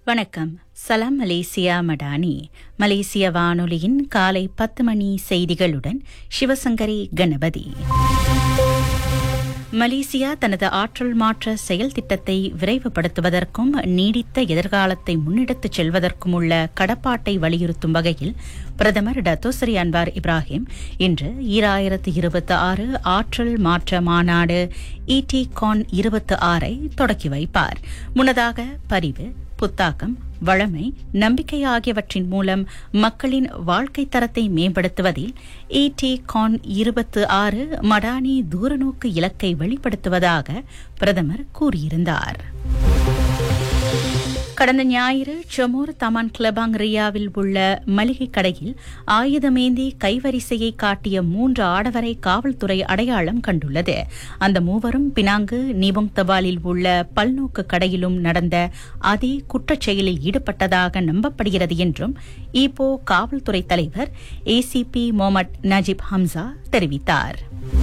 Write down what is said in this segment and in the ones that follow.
வணக்கம் சலாம் மலேசியா மடானி மலேசிய வானொலியின் காலை பத்து மணி செய்திகளுடன் சிவசங்கரி கணபதி மலேசியா தனது ஆற்றல் மாற்ற செயல் திட்டத்தை விரைவுபடுத்துவதற்கும் நீடித்த எதிர்காலத்தை முன்னெடுத்துச் செல்வதற்கும் உள்ள கடப்பாட்டை வலியுறுத்தும் வகையில் பிரதமர் டத்தோசரி அன்வார் இப்ராஹிம் இன்று ஈராயிரத்து இருபத்தி ஆறு ஆற்றல் மாற்ற மாநாடு இடி கான் இருபத்தி ஆறை தொடக்கி வைப்பார் முன்னதாக பரிவு புத்தாக்கம் வளமை நம்பிக்கை ஆகியவற்றின் மூலம் மக்களின் வாழ்க்கை தரத்தை மேம்படுத்துவதில் இடி கான் இருபத்து ஆறு மடானி தூரநோக்கு இலக்கை வெளிப்படுத்துவதாக பிரதமர் கூறியிருந்தார் கடந்த ஞாயிறு செமோர் தமான் கிளபாங் ரியாவில் உள்ள மளிகை கடையில் ஆயுதமேந்தி கைவரிசையை காட்டிய மூன்று ஆடவரை காவல்துறை அடையாளம் கண்டுள்ளது அந்த மூவரும் பினாங்கு நிபுங் தபாலில் உள்ள பல்நோக்கு கடையிலும் நடந்த அதே குற்றச் செயலில் ஈடுபட்டதாக நம்பப்படுகிறது என்றும் ஈப்போ காவல்துறை தலைவர் ஏசிபி மொஹமட் நஜீப் ஹம்சா தெரிவித்தார்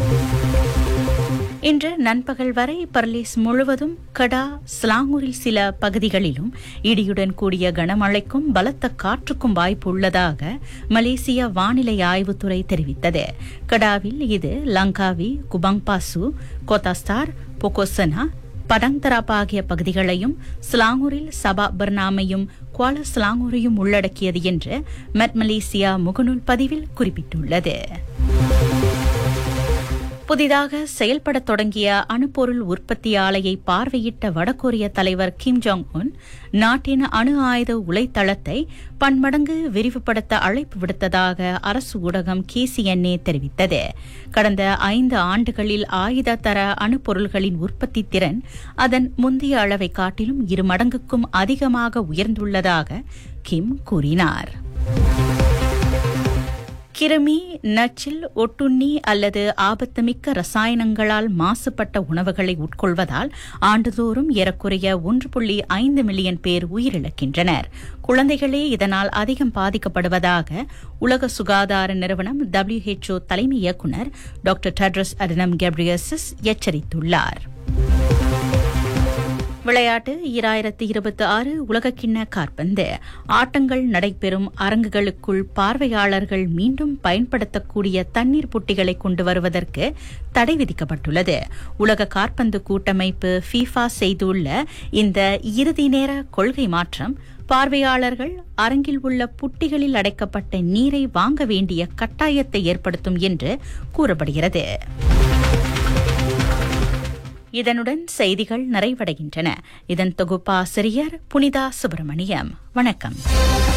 இன்று நண்பகல் வரை பர்லேஸ் முழுவதும் கடா ஸ்லாங்கூரில் சில பகுதிகளிலும் இடியுடன் கூடிய கனமழைக்கும் பலத்த காற்றுக்கும் வாய்ப்பு உள்ளதாக மலேசிய வானிலை ஆய்வுத்துறை தெரிவித்தது கடாவில் இது லங்காவி குபங்பாசு கோத்தாஸ்தார் பொகோசனா படங்தராப் ஆகிய பகுதிகளையும் ஸ்லாங்கூரில் சபா பர்னாமையும் குவால ஸ்லாங்கூரையும் உள்ளடக்கியது என்று மெட் மலேசியா முகநூல் பதிவில் குறிப்பிட்டுள்ளது புதிதாக செயல்பட தொடங்கிய அணுப்பொருள் உற்பத்தி ஆலையை பார்வையிட்ட வடகொரிய தலைவர் கிம் ஜாங் உன் நாட்டின் அணு ஆயுத உலைத்தளத்தை பன்மடங்கு விரிவுபடுத்த அழைப்பு விடுத்ததாக அரசு ஊடகம் கேசிஎன்ஏ தெரிவித்தது கடந்த ஐந்து ஆண்டுகளில் ஆயுத தர அணுப்பொருள்களின் உற்பத்தி திறன் அதன் முந்தைய அளவை காட்டிலும் இரு மடங்குக்கும் அதிகமாக உயர்ந்துள்ளதாக கிம் கூறினார் கிருமி நச்சில் ஒட்டுண்ணி அல்லது ஆபத்துமிக்க ரசாயனங்களால் மாசுபட்ட உணவுகளை உட்கொள்வதால் ஆண்டுதோறும் ஏறக்குறைய ஒன்று புள்ளி ஐந்து மில்லியன் பேர் உயிரிழக்கின்றனர் குழந்தைகளே இதனால் அதிகம் பாதிக்கப்படுவதாக உலக சுகாதார நிறுவனம் டபிள்யூஹெச்ஓ தலைமை இயக்குநர் டாக்டர் டட்ரஸ் அடனம் கெப்ரியசஸ் எச்சரித்துள்ளார் விளையாட்டு ஈராயிரத்து இருபத்தி ஆறு உலகக்கிண்ண காற்பந்து ஆட்டங்கள் நடைபெறும் அரங்குகளுக்குள் பார்வையாளர்கள் மீண்டும் பயன்படுத்தக்கூடிய தண்ணீர் புட்டிகளை கொண்டு வருவதற்கு தடை விதிக்கப்பட்டுள்ளது உலக காற்பந்து கூட்டமைப்பு ஃபீஃபா செய்துள்ள இந்த இறுதி நேர கொள்கை மாற்றம் பார்வையாளர்கள் அரங்கில் உள்ள புட்டிகளில் அடைக்கப்பட்ட நீரை வாங்க வேண்டிய கட்டாயத்தை ஏற்படுத்தும் என்று கூறப்படுகிறது இதனுடன் செய்திகள் நிறைவடைகின்றன இதன் தொகுப்பாசிரியர் புனிதா சுப்பிரமணியம் வணக்கம்